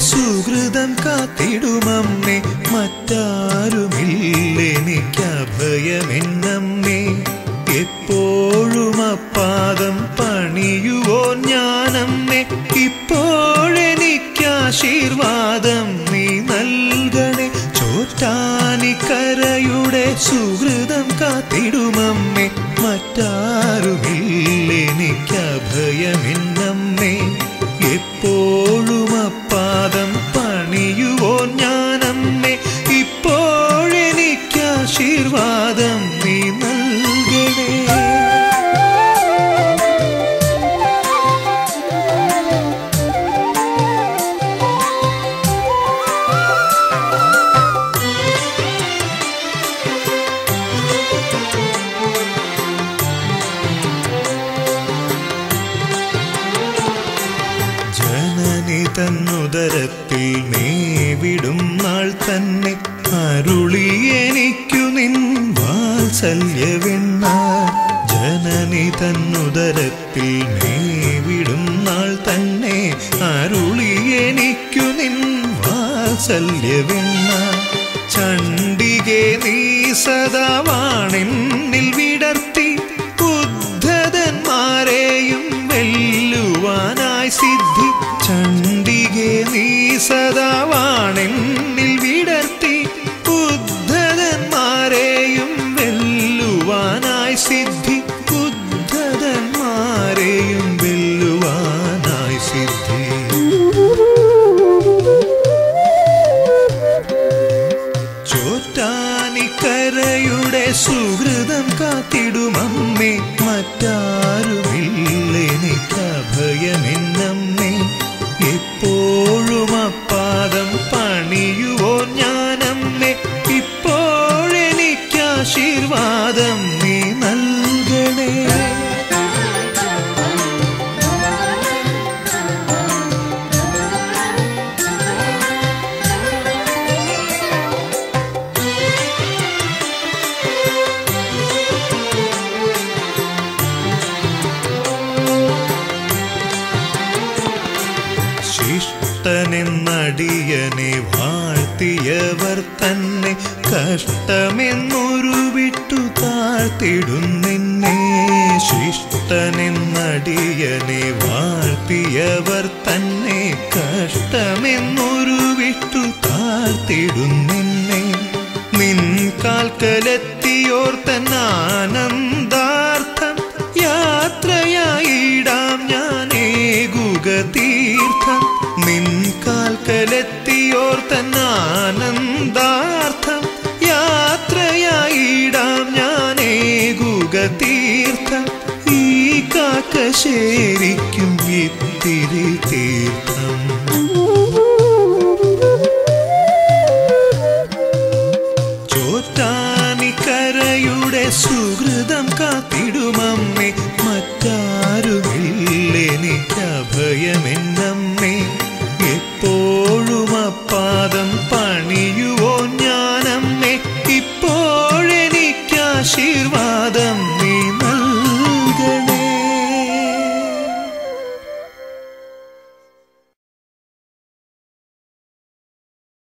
സുഹൃതം കാത്തിടുമമ്മേ മറ്റാരുമില്ലെനിക്കഭയമെന്നമ്മേ എപ്പോഴും അപ്പാദം പണിയുവോ ഞാനമ്മേ ഇപ്പോഴെനിക്കാശീർവാദം നീ നൽകണേ ചോറ്റാനിക്കരയുടെ സുഹൃതം കാത്തിടുമമ്മേ മറ്റാരുമില്ലെനിക്കഭയമെന്നമ്മേ എപ്പോഴും അപ്പാദം പണിയുവോ ഞാനമ്മേ ഇപ്പോഴെനിക്കാശീർവാദം നീ നൽകണേ ജനനി തന്നുദരത്തിൽ മേവിടും നാൾ തന്നെ അരുളി എനിക്കു നിൻ വാത്സല്യവെണ്ണ ജനനി തന്നുദരത്തിൽ മേവിടും നാൾ തന്നെ അരുളി എനിക്കു നിൻ വാത്സല്യവെണ്ണ ചണ്ഡികെ നീ സദാവാണെന്നിൽ വിടർത്തി ബുദ്ധതന്മാരെയും വെല്ലുവാനായി സിദ്ധി ചണ്ഡികെ നീ സദാവാണെന്നിൽ വിടർത്തി ബുദ്ധതന്മാരെയും വെല്ലുവാനായി സിദ്ധി ബുദ്ധതന്മാരെയും വെല്ലുവാനായി സിദ്ധി ചോറ്റാനിക്കരയുടെ സുഹൃതം കാത്തിടുമമ്മേ മറ്റാരുമില്ലെനിക്കഭയമെന്നമ്മേ എപ്പോഴും അപ്പാദം പണിയുവോ ഞാനമ്മേ ഇപ്പോഴെനിക്കാശീർവാദം നീ നൽകണേ ശിഷ്ടനെന്നടിയനെ വാഴ്ത്തിയവർ തന്നെ കഷ്ടമെന്നൊരു വിട്ടു താഴ്ത്തിടുന്നെന്നെ ശിഷ്ടനെന്നടിയനെ വാഴ്ത്തിയവർ തന്നെ കഷ്ടമെന്നൊരു വിട്ടു താഴ്ത്തിടുന്നെന്നെ നിൻ കാൽക്കലെത്തിയോർ തന്നാനന്ദാർത്ഥം യാത്രയായിടാം ഞാനേകുക തീർത്ഥം നിൻ കാൽക്കലെത്തിയോർ തന്നാനന്ദാർത്ഥം യാത്രയായിടാം ഞാനേകുക തീർത്ഥം ഈ കാക്കശേരിക്കും ഇത്തിരി തീർത്ഥം ചോറ്റാനിക്കരയുടെ സുഹൃതം കാത്തിടുമമ്മേ മറ്റാരുമില്ലെനിക്കഭയമെന്നമ്മേ എപ്പോഴും അപ്പാദം പണിയുവോ ഞാനമ്മേ ഇപ്പോഴെനിക്കാശീർവാദം